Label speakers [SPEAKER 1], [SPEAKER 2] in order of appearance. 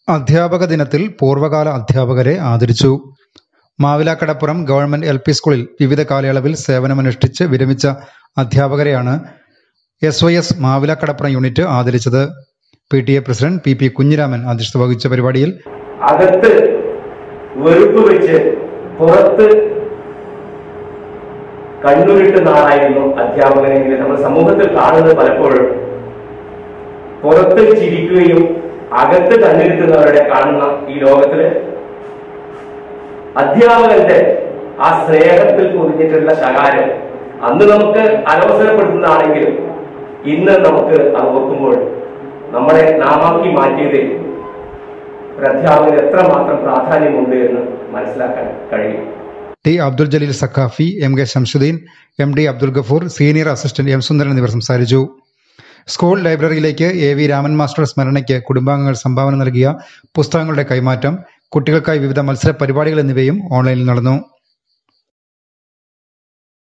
[SPEAKER 1] അധ്യാപക ദിനത്തിൽ പൂർവ്വകാല അധ്യാപകരെ ആദരിച്ചു മാവിലാക്കടപ്പുറം ഗവൺമെന്റ് എൽ പി സ്കൂളിൽ വിവിധ കാലയളവിൽ സേവനമനുഷ്ഠിച്ച് വിരമിച്ച അധ്യാപകരെയാണ് S Y S Mavilakadappuram unit ആദരിച്ചത് P T A president P P Kunhiraman അധ്യക്ഷത വഹിച്ച പരിപാടിയിൽ
[SPEAKER 2] അകത്ത് വെറുപ്പ് വെച്ച് പുറത്ത് കണ്ണുരുട്ട് നാളായിരുന്നു അധ്യാപകനെങ്കിൽ നമ്മൾ സമൂഹത്തിൽ കാണുന്നത് പലപ്പോഴും പുറത്ത് ചിരിക്കുകയും അകത്ത് കണ്ണിരുട്ടുന്നവരുടെ കാണുന്ന ഈ ലോകത്തില് അധ്യാപകന്റെ ആ സ്നേഹത്തിൽ പൊതിഞ്ഞിട്ടുള്ള ശകാരം അന്ന് നമുക്ക് അനവസരപ്പെടുത്തുന്നതാണെങ്കിലും ഇന്ന് നമുക്ക് അത് ഓർക്കുമ്പോൾ നമ്മളെ നാമാക്കി മാറ്റിയതിൽ ഒരു അധ്യാപകന് എത്രമാത്രം പ്രാധാന്യമുണ്ട് എന്ന് മനസ്സിലാക്കാൻ കഴിയും
[SPEAKER 1] T Abdul Jaleel Sakhafi M K Shamsuddin M D Abdul Gafoor senior assistant M Sundaran എന്നിവർ സംസാരിച്ചു സ്കൂൾ ലൈബ്രറിയിലേക്ക് എ വി രാമൻ മാസ്റ്റർ സ്മരണയ്ക്ക് കുടുംബാംഗങ്ങൾ സംഭാവന നൽകിയ പുസ്തകങ്ങളുടെ കൈമാറ്റം കുട്ടികൾക്കായി വിവിധ മത്സര പരിപാടികൾ എന്നിവയും ഓൺലൈനിൽ നടന്നു